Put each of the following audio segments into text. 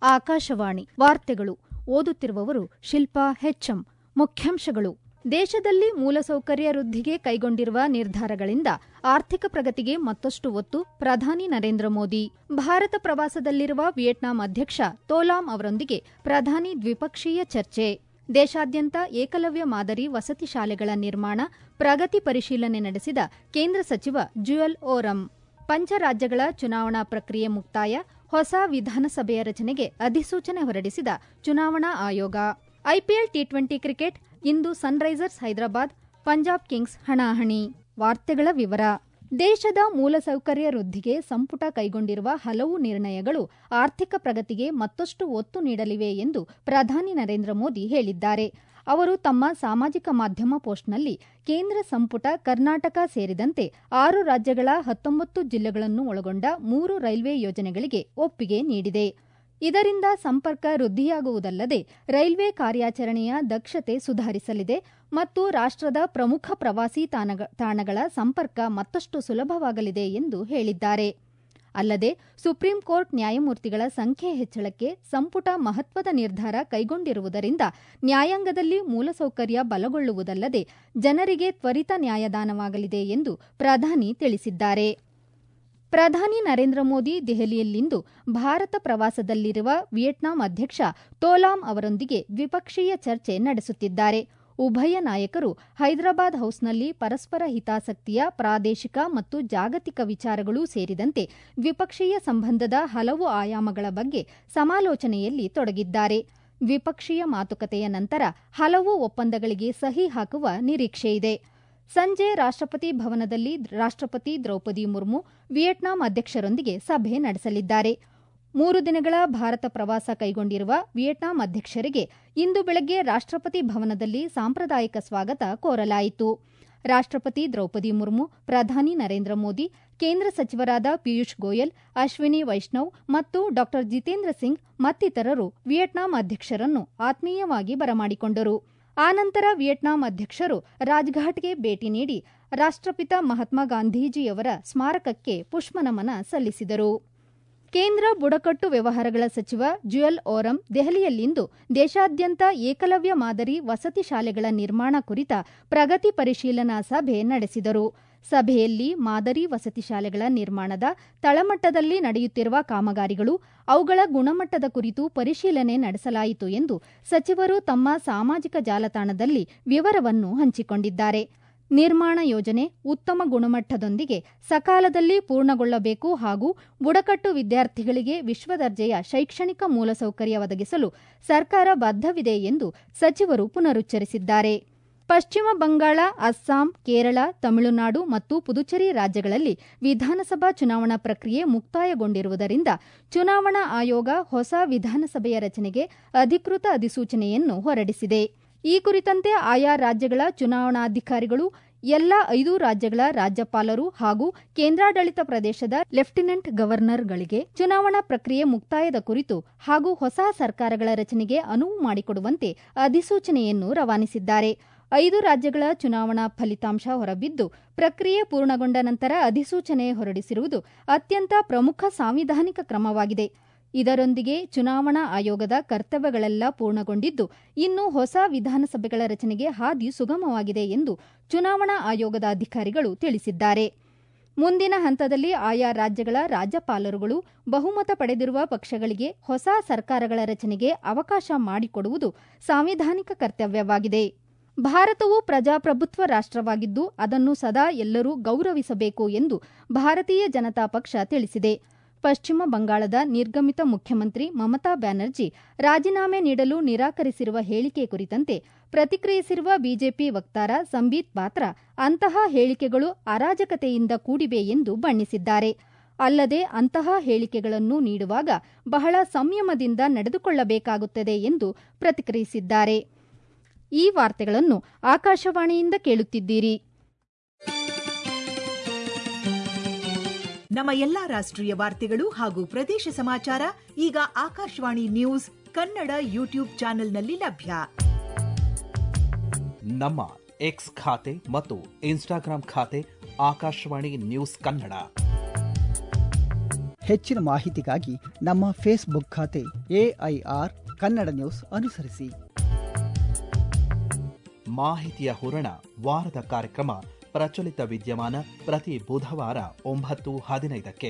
ಆಕಾಶವಾಣಿ ವಾರ್ತೆಗಳು ಓದುತ್ತಿರುವವರು ಶಿಲ್ಪಾ ಹೆಚ್ಎಂ ಮುಖ್ಯಾಂಶಗಳು ದೇಶದಲ್ಲಿ ಮೂಲಸೌಕರ್ಯ ವೃದ್ಧಿಗೆ ಕೈಗೊಂಡಿರುವ ನಿರ್ಧಾರಗಳಿಂದ ಆರ್ಥಿಕ ಪ್ರಗತಿಗೆ ಮತ್ತಷ್ಟು ಒತ್ತು ಪ್ರಧಾನಿ ನರೇಂದ್ರ ಮೋದಿ ಭಾರತ ಪ್ರವಾಸದಲ್ಲಿರುವ ವಿಯೆಟ್ನಾಂ ಅಧ್ಯಕ್ಷ ತೋಲಾಂ ಅವರೊಂದಿಗೆ ಪ್ರಧಾನಿ ದ್ವಿಪಕ್ಷೀಯ ಚರ್ಚೆ ದೇಶಾದ್ಯಂತ ಏಕಲವ್ಯ ಮಾದರಿ ವಸತಿ ಶಾಲೆಗಳ ನಿರ್ಮಾಣ ಪ್ರಗತಿ ಪರಿಶೀಲನೆ ನಡೆಸಿದ ಕೇಂದ್ರ ಸಚಿವ ಜುಯಲ್ ಓರಂ ಪಂಚರಾಜ್ಯಗಳ ಚುನಾವಣಾ ಪ್ರಕ್ರಿಯೆ ಮುಕ್ತಾಯ ಹೊಸ ವಿಧಾನಸಭೆಯ ರಚನೆಗೆ ಅಧಿಸೂಚನೆ ಹೊರಡಿಸಿದ ಚುನಾವಣಾ ಆಯೋಗ ಐಪಿಎಲ್ ಟಿ ಟ್ವೆಂಟಿ ಕ್ರಿಕೆಟ್ ಇಂದು ಸನ್ರೈಸರ್ಸ್ ಹೈದರಾಬಾದ್ ಪಂಜಾಬ್ ಕಿಂಗ್ಸ್ ಹಣಾಹಣಿ ವಾರ್ತೆಗಳ ವಿವರ ದೇಶದ ಮೂಲಸೌಕರ್ಯ ವೃದ್ಧಿಗೆ ಸಂಪುಟ ಕೈಗೊಂಡಿರುವ ಹಲವು ನಿರ್ಣಯಗಳು ಆರ್ಥಿಕ ಪ್ರಗತಿಗೆ ಮತ್ತಷ್ಟು ಒತ್ತು ನೀಡಲಿವೆ ಎಂದು ಪ್ರಧಾನಿ ನರೇಂದ್ರ ಮೋದಿ ಹೇಳಿದ್ದಾರೆ ಅವರು ತಮ್ಮ ಸಾಮಾಜಿಕ ಮಾಧ್ಯಮ ಪೋಸ್ಟ್ನಲ್ಲಿ ಕೇಂದ್ರ ಸಂಪುಟ ಕರ್ನಾಟಕ ಸೇರಿದಂತೆ ಆರು ರಾಜ್ಯಗಳ ಹತ್ತೊಂಬತ್ತು ಜಿಲ್ಲೆಗಳನ್ನು ಒಳಗೊಂಡ ಮೂರು ರೈಲ್ವೆ ಯೋಜನೆಗಳಿಗೆ ಒಪ್ಪಿಗೆ ನೀಡಿದೆ ಇದರಿಂದ ಸಂಪರ್ಕ ವೃದ್ಧಿಯಾಗುವುದಲ್ಲದೆ ರೈಲ್ವೆ ಕಾರ್ಯಾಚರಣೆಯ ದಕ್ಷತೆ ಸುಧಾರಿಸಲಿದೆ ಮತ್ತು ರಾಷ್ಟದ ಪ್ರಮುಖ ಪ್ರವಾಸಿ ತಾಣಗಳ ಸಂಪರ್ಕ ಮತ್ತಷ್ಟು ಸುಲಭವಾಗಲಿದೆ ಎಂದು ಹೇಳಿದ್ದಾರೆ ಅಲ್ಲದೆ ಸುಪ್ರೀಂ ಕೋರ್ಟ್ ನ್ಯಾಯಮೂರ್ತಿಗಳ ಸಂಖ್ಯೆ ಹೆಚ್ಚಳಕ್ಕೆ ಸಂಪುಟ ಮಹತ್ವದ ನಿರ್ಧಾರ ಕೈಗೊಂಡಿರುವುದರಿಂದ ನ್ಯಾಯಾಂಗದಲ್ಲಿ ಮೂಲಸೌಕರ್ಯ ಬಲಗೊಳ್ಳುವುದಲ್ಲದೆ ಜನರಿಗೆ ತ್ವರಿತ ನ್ಯಾಯದಾನವಾಗಲಿದೆ ಎಂದು ಪ್ರಧಾನಿ ತಿಳಿಸಿದ್ದಾರೆ ಪ್ರಧಾನಿ ನರೇಂದ್ರ ಮೋದಿ ದೆಹಲಿಯಲ್ಲಿಂದು ಭಾರತ ಪ್ರವಾಸದಲ್ಲಿರುವ ವಿಯೆಟ್ನಾಂ ಅಧ್ಯಕ್ಷ ತೋಲಾಂ ಅವರೊಂದಿಗೆ ದ್ವಿಪಕ್ಷೀಯ ಚರ್ಚೆ ನಡೆಸುತ್ತಿದ್ದಾರೆ ಉಭಯ ನಾಯಕರು ಹೈದರಾಬಾದ್ ಹೌಸ್ನಲ್ಲಿ ಪರಸ್ಪರ ಹಿತಾಸಕ್ತಿಯ ಪ್ರಾದೇಶಿಕ ಮತ್ತು ಜಾಗತಿಕ ವಿಚಾರಗಳೂ ಸೇರಿದಂತೆ ದ್ವಿಪಕ್ಷೀಯ ಸಂಬಂಧದ ಹಲವು ಆಯಾಮಗಳ ಬಗ್ಗೆ ಸಮಾಲೋಚನೆಯಲ್ಲಿ ತೊಡಗಿದ್ದಾರೆ ದ್ವಿಪಕ್ಷೀಯ ಮಾತುಕತೆಯ ನಂತರ ಹಲವು ಒಪ್ಪಂದಗಳಿಗೆ ಸಹಿ ಹಾಕುವ ನಿರೀಕ್ಷೆಯಿದೆ ಸಂಜೆ ರಾಷ್ಟಪತಿ ಭವನದಲ್ಲಿ ರಾಷ್ಟಪತಿ ದ್ರೌಪದಿ ಮುರ್ಮು ವಿಯೆಟ್ನಾಂ ಅಧ್ಯಕ್ಷರೊಂದಿಗೆ ಸಭೆ ನಡೆಸಲಿದ್ದಾರೆ ಮೂರು ದಿನಗಳ ಭಾರತ ಪ್ರವಾಸ ಕೈಗೊಂಡಿರುವ ವಿಯೆಟ್ನಾಂ ಅಧ್ಯಕ್ಷರಿಗೆ ಇಂದು ಬೆಳಗ್ಗೆ ರಾಷ್ಟಪತಿ ಭವನದಲ್ಲಿ ಸಾಂಪ್ರದಾಯಿಕ ಸ್ವಾಗತ ಕೋರಲಾಯಿತು ರಾಷ್ಟಪತಿ ದ್ರೌಪದಿ ಮುರ್ಮು ಪ್ರಧಾನಿ ನರೇಂದ್ರ ಮೋದಿ ಕೇಂದ್ರ ಸಚಿವರಾದ ಪಿಯೂಷ್ ಗೋಯಲ್ ಅಶ್ವಿನಿ ವೈಷ್ಣವ್ ಮತ್ತು ಡಾ ಜಿತೇಂದ್ರ ಸಿಂಗ್ ಮತ್ತಿತರರು ವಿಯೆಟ್ನಾಂ ಅಧ್ಯಕ್ಷರನ್ನು ಆತ್ಮೀಯವಾಗಿ ಬರಮಾಡಿಕೊಂಡರು ಆನಂತರ ವಿಯೆಟ್ನಾಂ ಅಧ್ಯಕ್ಷರು ರಾಜ್ಘಾಟ್ಗೆ ಭೇಟಿ ನೀಡಿ ರಾಷ್ಟಪಿತ ಮಹಾತ್ಮ ಗಾಂಧೀಜಿಯವರ ಸ್ಮಾರಕಕ್ಕೆ ಪುಷ್ಪನಮನ ಸಲ್ಲಿಸಿದರು ಕೇಂದ್ರ ಬುಡಕಟ್ಟು ವ್ಯವಹಾರಗಳ ಸಚಿವ ಜುಯಲ್ ಓರಂ ದೆಹಲಿಯಲ್ಲಿಂದು ದೇಶಾದ್ಯಂತ ಏಕಲವ್ಯ ಮಾದರಿ ವಸತಿ ಶಾಲೆಗಳ ನಿರ್ಮಾಣ ಕುರಿತ ಪ್ರಗತಿ ಪರಿಶೀಲನಾ ಸಭೆ ನಡೆಸಿದರು ಸಭೆಯಲ್ಲಿ ಮಾದರಿ ವಸತಿ ಶಾಲೆಗಳ ನಿರ್ಮಾಣದ ತಳಮಟ್ಟದಲ್ಲಿ ನಡೆಯುತ್ತಿರುವ ಕಾಮಗಾರಿಗಳು ಅವುಗಳ ಗುಣಮಟ್ಟದ ಕುರಿತು ಪರಿಶೀಲನೆ ನಡೆಸಲಾಯಿತು ಎಂದು ಸಚಿವರು ತಮ್ಮ ಸಾಮಾಜಿಕ ಜಾಲತಾಣದಲ್ಲಿ ವಿವರವನ್ನು ಹಂಚಿಕೊಂಡಿದ್ದಾರೆ ನಿರ್ಮಾಣ ಯೋಜನೆ ಉತ್ತಮ ಗುಣಮಟ್ಟದೊಂದಿಗೆ ಸಕಾಲದಲ್ಲಿ ಪೂರ್ಣಗೊಳ್ಳಬೇಕು ಹಾಗೂ ಬುಡಕಟ್ಟು ವಿದ್ಯಾರ್ಥಿಗಳಿಗೆ ವಿಶ್ವದರ್ಜೆಯ ಶೈಕ್ಷಣಿಕ ಮೂಲಸೌಕರ್ಯ ಒದಗಿಸಲು ಸರ್ಕಾರ ಬದ್ಧವಿದೆ ಎಂದು ಸಚಿವರು ಪುನರುಚ್ಚರಿಸಿದ್ದಾರೆ ಪಶ್ಚಿಮ ಬಂಗಾಳ ಅಸ್ಸಾಂ ಕೇರಳ ತಮಿಳುನಾಡು ಮತ್ತು ಪುದುಚೇರಿ ರಾಜ್ಯಗಳಲ್ಲಿ ವಿಧಾನಸಭಾ ಚುನಾವಣಾ ಪ್ರಕ್ರಿಯೆ ಮುಕ್ತಾಯಗೊಂಡಿರುವುದರಿಂದ ಚುನಾವಣಾ ಆಯೋಗ ಹೊಸ ವಿಧಾನಸಭೆಯ ರಚನೆಗೆ ಅಧಿಕೃತ ಅಧಿಸೂಚನೆಯನ್ನು ಹೊರಡಿಸಿದೆ ಈ ಕುರಿತಂತೆ ಆಯಾ ರಾಜ್ಯಗಳ ಚುನಾವಣಾಧಿಕಾರಿಗಳು ಎಲ್ಲಾ ಐದು ರಾಜ್ಯಗಳ ರಾಜ್ಯಪಾಲರು ಹಾಗೂ ಕೇಂದ್ರಾಡಳಿತ ಪ್ರದೇಶದ ಲೆಫ್ಟಿನೆಂಟ್ ಗವರ್ನರ್ಗಳಿಗೆ ಚುನಾವಣಾ ಪ್ರಕ್ರಿಯೆ ಮುಕ್ತಾಯದ ಕುರಿತು ಹಾಗೂ ಹೊಸ ಸರ್ಕಾರಗಳ ರಚನೆಗೆ ಅನುವು ಮಾಡಿಕೊಡುವಂತೆ ಅಧಿಸೂಚನೆಯನ್ನು ರವಾನಿಸಿದ್ದಾರೆ ಐದು ರಾಜ್ಯಗಳ ಚುನಾವಣಾ ಫಲಿತಾಂಶ ಹೊರಬಿದ್ದು ಪ್ರಕ್ರಿಯೆ ಪೂರ್ಣಗೊಂಡ ನಂತರ ಅಧಿಸೂಚನೆ ಹೊರಡಿಸಿರುವುದು ಅತ್ಯಂತ ಪ್ರಮುಖ ಸಾಂವಿಧಾನಿಕ ಕ್ರಮವಾಗಿದೆ ಇದರೊಂದಿಗೆ ಚುನಾವಣಾ ಆಯೋಗದ ಕರ್ತವ್ಯಗಳೆಲ್ಲ ಪೂರ್ಣಗೊಂಡಿದ್ದು ಇನ್ನು ಹೊಸ ವಿಧಾನಸಭೆಗಳ ರಚನೆಗೆ ಹಾದಿ ಸುಗಮವಾಗಿದೆ ಎಂದು ಚುನಾವಣಾ ಆಯೋಗದ ಅಧಿಕಾರಿಗಳು ತಿಳಿಸಿದ್ದಾರೆ ಮುಂದಿನ ಹಂತದಲ್ಲಿ ಆಯಾ ರಾಜ್ಯಗಳ ರಾಜ್ಯಪಾಲರುಗಳು ಬಹುಮತ ಪಡೆದಿರುವ ಪಕ್ಷಗಳಿಗೆ ಹೊಸ ಸರ್ಕಾರಗಳ ರಚನೆಗೆ ಅವಕಾಶ ಮಾಡಿಕೊಡುವುದು ಸಾಂವಿಧಾನಿಕ ಕರ್ತವ್ಯವಾಗಿದೆ ಭಾರತವು ಪ್ರಜಾಪ್ರಭುತ್ವ ರಾಷ್ಟವಾಗಿದ್ದು ಅದನ್ನು ಸದಾ ಎಲ್ಲರೂ ಗೌರವಿಸಬೇಕು ಎಂದು ಭಾರತೀಯ ಜನತಾ ಪಕ್ಷ ತಿಳಿಸಿದೆ ಪಶ್ಚಿಮ ಬಂಗಾಳದ ನಿರ್ಗಮಿತ ಮುಖ್ಯಮಂತ್ರಿ ಮಮತಾ ಬ್ಯಾನರ್ಜಿ ರಾಜೀನಾಮೆ ನೀಡಲು ನಿರಾಕರಿಸಿರುವ ಹೇಳಿಕೆ ಕುರಿತಂತೆ ಪ್ರತಿಕ್ರಿಯಿಸಿರುವ ಬಿಜೆಪಿ ವಕ್ತಾರ ಸಂಬೀತ್ ಪಾತ್ರ ಅಂತಹ ಹೇಳಿಕೆಗಳು ಅರಾಜಕತೆಯಿಂದ ಕೂಡಿವೆ ಎಂದು ಬಣ್ಣಿಸಿದ್ದಾರೆ ಅಲ್ಲದೆ ಅಂತಹ ಹೇಳಿಕೆಗಳನ್ನು ನೀಡುವಾಗ ಬಹಳ ಸಂಯಮದಿಂದ ನಡೆದುಕೊಳ್ಳಬೇಕಾಗುತ್ತದೆ ಎಂದು ಪ್ರತಿಕ್ರಿಯಿಸಿದ್ದಾರೆ ಈ ವಾರ್ತೆಗಳನ್ನು ಆಕಾಶವಾಣಿಯಿಂದ ಕೇಳುತ್ತಿದ್ದೀರಿ ನಮ್ಮ ಎಲ್ಲಾ ರಾಷ್ಟ್ರೀಯ ವಾರ್ತೆಗಳು ಹಾಗೂ ಪ್ರದೇಶ ಸಮಾಚಾರ ಈಗ ಆಕಾಶವಾಣಿ ನ್ಯೂಸ್ ಕನ್ನಡ ಯೂಟ್ಯೂಬ್ ಚಾನೆಲ್ನಲ್ಲಿ ಲಭ್ಯ ನಮ್ಮ ಎಕ್ಸ್ ಖಾತೆ ಮತ್ತು ಇನ್ಸ್ಟಾಗ್ರಾಂ ಖಾತೆ ಆಕಾಶವಾಣಿ ನ್ಯೂಸ್ ಕನ್ನಡ ಹೆಚ್ಚಿನ ಮಾಹಿತಿಗಾಗಿ ನಮ್ಮ ಫೇಸ್ಬುಕ್ ಖಾತೆ ಎಐಆರ್ ಕನ್ನಡ ನ್ಯೂಸ್ ಅನುಸರಿಸಿ ಮಾಹಿತಿಯ ಹೂರಣ ವಾರದ ಕಾರ್ಯಕ್ರಮ ಪ್ರಚಲಿತ ವಿದ್ಯಮಾನ ಪ್ರತಿ ಬುಧವಾರ ಒಂಬತ್ತು ಹದಿನೈದಕ್ಕೆ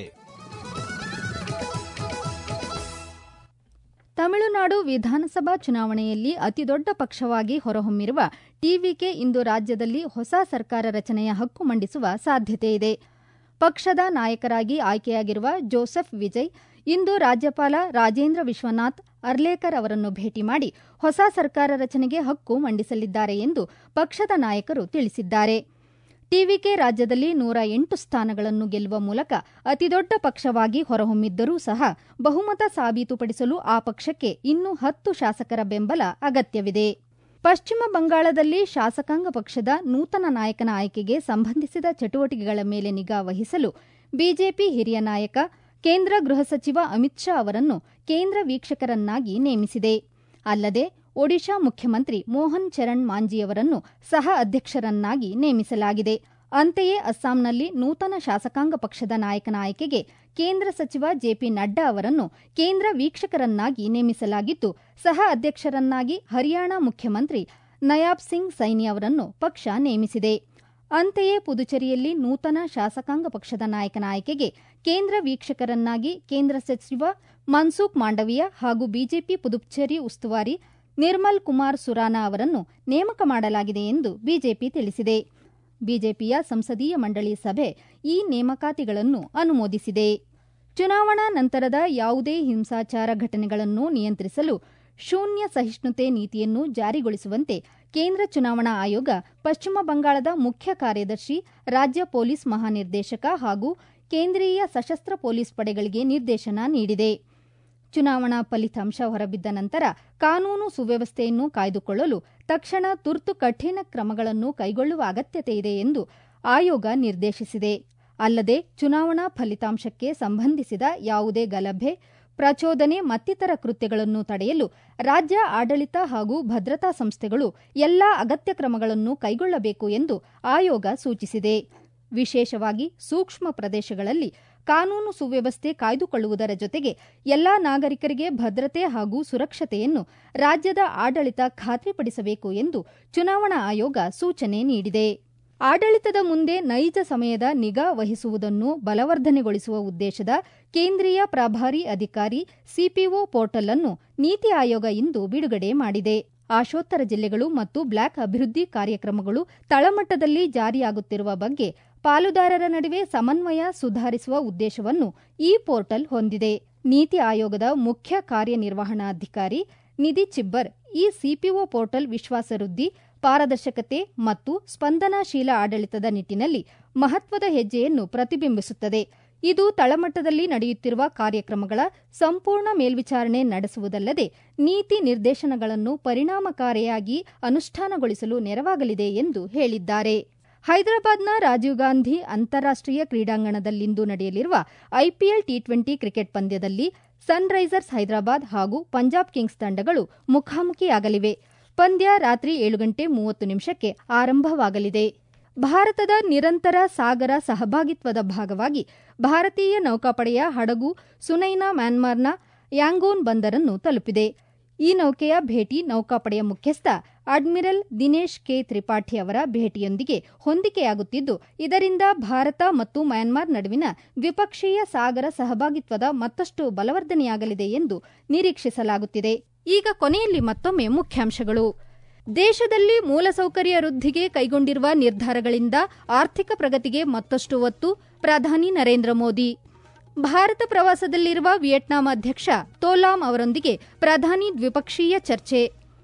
ತಮಿಳುನಾಡು ವಿಧಾನಸಭಾ ಚುನಾವಣೆಯಲ್ಲಿ ಅತಿದೊಡ್ಡ ಪಕ್ಷವಾಗಿ ಹೊರಹೊಮ್ಮಿರುವ ಟಿವಿಕೆ ಇಂದು ರಾಜ್ಯದಲ್ಲಿ ಹೊಸ ಸರ್ಕಾರ ರಚನೆಯ ಹಕ್ಕು ಮಂಡಿಸುವ ಸಾಧ್ಯತೆಯಿದೆ ಪಕ್ಷದ ನಾಯಕರಾಗಿ ಆಯ್ಕೆಯಾಗಿರುವ ಜೋಸೆಫ್ ವಿಜಯ್ ಇಂದು ರಾಜ್ಯಪಾಲ ರಾಜೇಂದ್ರ ವಿಶ್ವನಾಥ್ ಅರ್ಲೇಕರ್ ಅವರನ್ನು ಭೇಟಿ ಮಾಡಿ ಹೊಸ ಸರ್ಕಾರ ರಚನೆಗೆ ಹಕ್ಕು ಮಂಡಿಸಲಿದ್ದಾರೆ ಎಂದು ಪಕ್ಷದ ನಾಯಕರು ತಿಳಿಸಿದ್ದಾರೆ ಟಿವಿಕೆ ರಾಜ್ಯದಲ್ಲಿ ನೂರ ಎಂಟು ಸ್ಥಾನಗಳನ್ನು ಗೆಲ್ಲುವ ಮೂಲಕ ಅತಿದೊಡ್ಡ ಪಕ್ಷವಾಗಿ ಹೊರಹೊಮ್ಮಿದ್ದರೂ ಸಹ ಬಹುಮತ ಸಾಬೀತುಪಡಿಸಲು ಆ ಪಕ್ಷಕ್ಕೆ ಇನ್ನೂ ಹತ್ತು ಶಾಸಕರ ಬೆಂಬಲ ಅಗತ್ಯವಿದೆ ಪಶ್ಚಿಮ ಬಂಗಾಳದಲ್ಲಿ ಶಾಸಕಾಂಗ ಪಕ್ಷದ ನೂತನ ನಾಯಕನ ಆಯ್ಕೆಗೆ ಸಂಬಂಧಿಸಿದ ಚಟುವಟಿಕೆಗಳ ಮೇಲೆ ನಿಗಾ ವಹಿಸಲು ಬಿಜೆಪಿ ಹಿರಿಯ ನಾಯಕ ಕೇಂದ್ರ ಗೃಹ ಸಚಿವ ಅಮಿತ್ ಶಾ ಅವರನ್ನು ಕೇಂದ್ರ ವೀಕ್ಷಕರನ್ನಾಗಿ ನೇಮಿಸಿದೆ ಅಲ್ಲದೆ ಒಡಿಶಾ ಮುಖ್ಯಮಂತ್ರಿ ಮೋಹನ್ ಚರಣ್ ಮಾಂಜಿಯವರನ್ನು ಸಹ ಅಧ್ಯಕ್ಷರನ್ನಾಗಿ ನೇಮಿಸಲಾಗಿದೆ ಅಂತೆಯೇ ಅಸ್ಸಾಂನಲ್ಲಿ ನೂತನ ಶಾಸಕಾಂಗ ಪಕ್ಷದ ನಾಯಕನ ಆಯ್ಕೆಗೆ ಕೇಂದ್ರ ಸಚಿವ ಜೆಪಿ ನಡ್ಡಾ ಅವರನ್ನು ಕೇಂದ್ರ ವೀಕ್ಷಕರನ್ನಾಗಿ ನೇಮಿಸಲಾಗಿದ್ದು ಸಹ ಅಧ್ಯಕ್ಷರನ್ನಾಗಿ ಹರಿಯಾಣ ಮುಖ್ಯಮಂತ್ರಿ ನಯಾಬ್ ಸಿಂಗ್ ಸೈನಿ ಅವರನ್ನು ಪಕ್ಷ ನೇಮಿಸಿದೆ ಅಂತೆಯೇ ಪುದುಚೇರಿಯಲ್ಲಿ ನೂತನ ಶಾಸಕಾಂಗ ಪಕ್ಷದ ನಾಯಕನ ಆಯ್ಕೆಗೆ ಕೇಂದ್ರ ವೀಕ್ಷಕರನ್ನಾಗಿ ಕೇಂದ್ರ ಸಚಿವ ಮನ್ಸುಖ್ ಮಾಂಡವೀಯ ಹಾಗೂ ಬಿಜೆಪಿ ಪುದುಚೇರಿ ಉಸ್ತುವಾರಿ ನಿರ್ಮಲ್ ಕುಮಾರ್ ಸುರಾನಾ ಅವರನ್ನು ನೇಮಕ ಮಾಡಲಾಗಿದೆ ಎಂದು ಬಿಜೆಪಿ ತಿಳಿಸಿದೆ ಬಿಜೆಪಿಯ ಸಂಸದೀಯ ಮಂಡಳಿ ಸಭೆ ಈ ನೇಮಕಾತಿಗಳನ್ನು ಅನುಮೋದಿಸಿದೆ ಚುನಾವಣಾ ನಂತರದ ಯಾವುದೇ ಹಿಂಸಾಚಾರ ಘಟನೆಗಳನ್ನು ನಿಯಂತ್ರಿಸಲು ಶೂನ್ಯ ಸಹಿಷ್ಣುತೆ ನೀತಿಯನ್ನು ಜಾರಿಗೊಳಿಸುವಂತೆ ಕೇಂದ್ರ ಚುನಾವಣಾ ಆಯೋಗ ಪಶ್ಚಿಮ ಬಂಗಾಳದ ಮುಖ್ಯ ಕಾರ್ಯದರ್ಶಿ ರಾಜ್ಯ ಪೊಲೀಸ್ ಮಹಾನಿರ್ದೇಶಕ ಹಾಗೂ ಕೇಂದ್ರೀಯ ಸಶಸ್ತ್ರ ಪೊಲೀಸ್ ಪಡೆಗಳಿಗೆ ನಿರ್ದೇಶನ ನೀಡಿದೆ ಚುನಾವಣಾ ಫಲಿತಾಂಶ ಹೊರಬಿದ್ದ ನಂತರ ಕಾನೂನು ಸುವ್ಯವಸ್ಥೆಯನ್ನು ಕಾಯ್ದುಕೊಳ್ಳಲು ತಕ್ಷಣ ತುರ್ತು ಕಠಿಣ ಕ್ರಮಗಳನ್ನು ಕೈಗೊಳ್ಳುವ ಅಗತ್ಯತೆ ಇದೆ ಎಂದು ಆಯೋಗ ನಿರ್ದೇಶಿಸಿದೆ ಅಲ್ಲದೆ ಚುನಾವಣಾ ಫಲಿತಾಂಶಕ್ಕೆ ಸಂಬಂಧಿಸಿದ ಯಾವುದೇ ಗಲಭೆ ಪ್ರಚೋದನೆ ಮತ್ತಿತರ ಕೃತ್ಯಗಳನ್ನು ತಡೆಯಲು ರಾಜ್ಯ ಆಡಳಿತ ಹಾಗೂ ಭದ್ರತಾ ಸಂಸ್ಥೆಗಳು ಎಲ್ಲಾ ಅಗತ್ಯ ಕ್ರಮಗಳನ್ನು ಕೈಗೊಳ್ಳಬೇಕು ಎಂದು ಆಯೋಗ ಸೂಚಿಸಿದೆ ವಿಶೇಷವಾಗಿ ಸೂಕ್ಷ್ಮ ಪ್ರದೇಶಗಳಲ್ಲಿ ಕಾನೂನು ಸುವ್ಯವಸ್ಥೆ ಕಾಯ್ದುಕೊಳ್ಳುವುದರ ಜೊತೆಗೆ ಎಲ್ಲಾ ನಾಗರಿಕರಿಗೆ ಭದ್ರತೆ ಹಾಗೂ ಸುರಕ್ಷತೆಯನ್ನು ರಾಜ್ಯದ ಆಡಳಿತ ಖಾತ್ರಿಪಡಿಸಬೇಕು ಎಂದು ಚುನಾವಣಾ ಆಯೋಗ ಸೂಚನೆ ನೀಡಿದೆ ಆಡಳಿತದ ಮುಂದೆ ನೈಜ ಸಮಯದ ನಿಗಾ ವಹಿಸುವುದನ್ನು ಬಲವರ್ಧನೆಗೊಳಿಸುವ ಉದ್ದೇಶದ ಕೇಂದ್ರೀಯ ಪ್ರಭಾರಿ ಅಧಿಕಾರಿ ಸಿಪಿಒ ಪೋರ್ಟಲ್ ಅನ್ನು ನೀತಿ ಆಯೋಗ ಇಂದು ಬಿಡುಗಡೆ ಮಾಡಿದೆ ಆಶೋತ್ತರ ಜಿಲ್ಲೆಗಳು ಮತ್ತು ಬ್ಲಾಕ್ ಅಭಿವೃದ್ಧಿ ಕಾರ್ಯಕ್ರಮಗಳು ತಳಮಟ್ಟದಲ್ಲಿ ಜಾರಿಯಾಗುತ್ತಿರುವ ಬಗ್ಗೆ ಪಾಲುದಾರರ ನಡುವೆ ಸಮನ್ವಯ ಸುಧಾರಿಸುವ ಉದ್ದೇಶವನ್ನು ಈ ಪೋರ್ಟಲ್ ಹೊಂದಿದೆ ನೀತಿ ಆಯೋಗದ ಮುಖ್ಯ ಕಾರ್ಯನಿರ್ವಹಣಾಧಿಕಾರಿ ನಿಧಿ ಚಿಬ್ಬರ್ ಈ ಸಿಪಿಒ ಪೋರ್ಟಲ್ ವಿಶ್ವಾಸ ವೃದ್ಧಿ ಪಾರದರ್ಶಕತೆ ಮತ್ತು ಸ್ಪಂದನಾಶೀಲ ಆಡಳಿತದ ನಿಟ್ಟಿನಲ್ಲಿ ಮಹತ್ವದ ಹೆಜ್ಜೆಯನ್ನು ಪ್ರತಿಬಿಂಬಿಸುತ್ತದೆ ಇದು ತಳಮಟ್ಟದಲ್ಲಿ ನಡೆಯುತ್ತಿರುವ ಕಾರ್ಯಕ್ರಮಗಳ ಸಂಪೂರ್ಣ ಮೇಲ್ವಿಚಾರಣೆ ನಡೆಸುವುದಲ್ಲದೆ ನೀತಿ ನಿರ್ದೇಶನಗಳನ್ನು ಪರಿಣಾಮಕಾರಿಯಾಗಿ ಅನುಷ್ಠಾನಗೊಳಿಸಲು ನೆರವಾಗಲಿದೆ ಎಂದು ಹೇಳಿದ್ದಾರೆ ಹೈದರಾಬಾದ್ನ ರಾಜೀವ್ ಗಾಂಧಿ ಅಂತಾರಾಷ್ಟೀಯ ಕ್ರೀಡಾಂಗಣದಲ್ಲಿಂದು ನಡೆಯಲಿರುವ ಐಪಿಎಲ್ ಟಿ ಟ್ವೆಂಟಿ ಕ್ರಿಕೆಟ್ ಪಂದ್ಯದಲ್ಲಿ ಸನ್ರೈಸರ್ಸ್ ಹೈದರಾಬಾದ್ ಹಾಗೂ ಪಂಜಾಬ್ ಕಿಂಗ್ಸ್ ತಂಡಗಳು ಮುಖಾಮುಖಿಯಾಗಲಿವೆ ಪಂದ್ಯ ರಾತ್ರಿ ಏಳು ಗಂಟೆ ಮೂವತ್ತು ನಿಮಿಷಕ್ಕೆ ಆರಂಭವಾಗಲಿದೆ ಭಾರತದ ನಿರಂತರ ಸಾಗರ ಸಹಭಾಗಿತ್ವದ ಭಾಗವಾಗಿ ಭಾರತೀಯ ನೌಕಾಪಡೆಯ ಹಡಗು ಸುನೈನಾ ಮ್ಯಾನ್ಮಾರ್ನ ಯಾಂಗೋನ್ ಬಂದರನ್ನು ತಲುಪಿದೆ ಈ ನೌಕೆಯ ಭೇಟಿ ನೌಕಾಪಡೆಯ ಮುಖ್ಯಸ್ಥ ಅಡ್ಮಿರಲ್ ದಿನೇಶ್ ಕೆ ತ್ರಿಪಾಠಿ ಅವರ ಭೇಟಿಯೊಂದಿಗೆ ಹೊಂದಿಕೆಯಾಗುತ್ತಿದ್ದು ಇದರಿಂದ ಭಾರತ ಮತ್ತು ಮ್ಯಾನ್ಮಾರ್ ನಡುವಿನ ದ್ವಿಪಕ್ಷೀಯ ಸಾಗರ ಸಹಭಾಗಿತ್ವದ ಮತ್ತಷ್ಟು ಬಲವರ್ಧನೆಯಾಗಲಿದೆ ಎಂದು ನಿರೀಕ್ಷಿಸಲಾಗುತ್ತಿದೆ ಈಗ ಕೊನೆಯಲ್ಲಿ ಮತ್ತೊಮ್ಮೆ ಮುಖ್ಯಾಂಶಗಳು ದೇಶದಲ್ಲಿ ಮೂಲಸೌಕರ್ಯ ವೃದ್ಧಿಗೆ ಕೈಗೊಂಡಿರುವ ನಿರ್ಧಾರಗಳಿಂದ ಆರ್ಥಿಕ ಪ್ರಗತಿಗೆ ಮತ್ತಷ್ಟು ಒತ್ತು ಪ್ರಧಾನಿ ನರೇಂದ್ರ ಮೋದಿ ಭಾರತ ಪ್ರವಾಸದಲ್ಲಿರುವ ವಿಯೆಟ್ನಾಂ ಅಧ್ಯಕ್ಷ ತೋಲಾಂ ಅವರೊಂದಿಗೆ ಪ್ರಧಾನಿ ದ್ವಿಪಕ್ಷೀಯ ಚರ್ಚೆ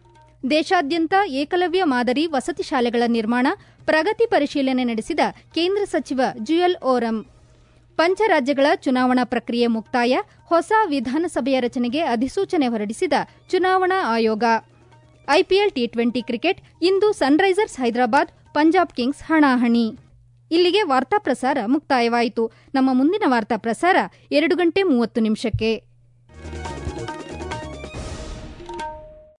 ದೇಶಾದ್ಯಂತ ಏಕಲವ್ಯ ಮಾದರಿ ವಸತಿ ಶಾಲೆಗಳ ನಿರ್ಮಾಣ ಪ್ರಗತಿ ಪರಿಶೀಲನೆ ನಡೆಸಿದ ಕೇಂದ್ರ ಸಚಿವ ಜುಯಲ್ ಓರಂ ಪಂಚರಾಜ್ಯಗಳ ಚುನಾವಣಾ ಪ್ರಕ್ರಿಯೆ ಮುಕ್ತಾಯ ಹೊಸ ವಿಧಾನಸಭೆಯ ರಚನೆಗೆ ಅಧಿಸೂಚನೆ ಹೊರಡಿಸಿದ ಚುನಾವಣಾ ಆಯೋಗ ಐಪಿಎಲ್ ಟಿ ಟ್ವೆಂಟಿ ಕ್ರಿಕೆಟ್ ಇಂದು ಸನ್ರೈಸರ್ಸ್ ಹೈದರಾಬಾದ್ ಪಂಜಾಬ್ ಕಿಂಗ್ಸ್ ಹಣಾಹಣಿ ಇಲ್ಲಿಗೆ ವಾರ್ತಾ ಪ್ರಸಾರ ಮುಕ್ತಾಯವಾಯಿತು ನಮ್ಮ ಮುಂದಿನ ವಾರ್ತಾ ಪ್ರಸಾರ ಎರಡು ಗಂಟೆ ಮೂವತ್ತು ನಿಮಿಷಕ್ಕೆ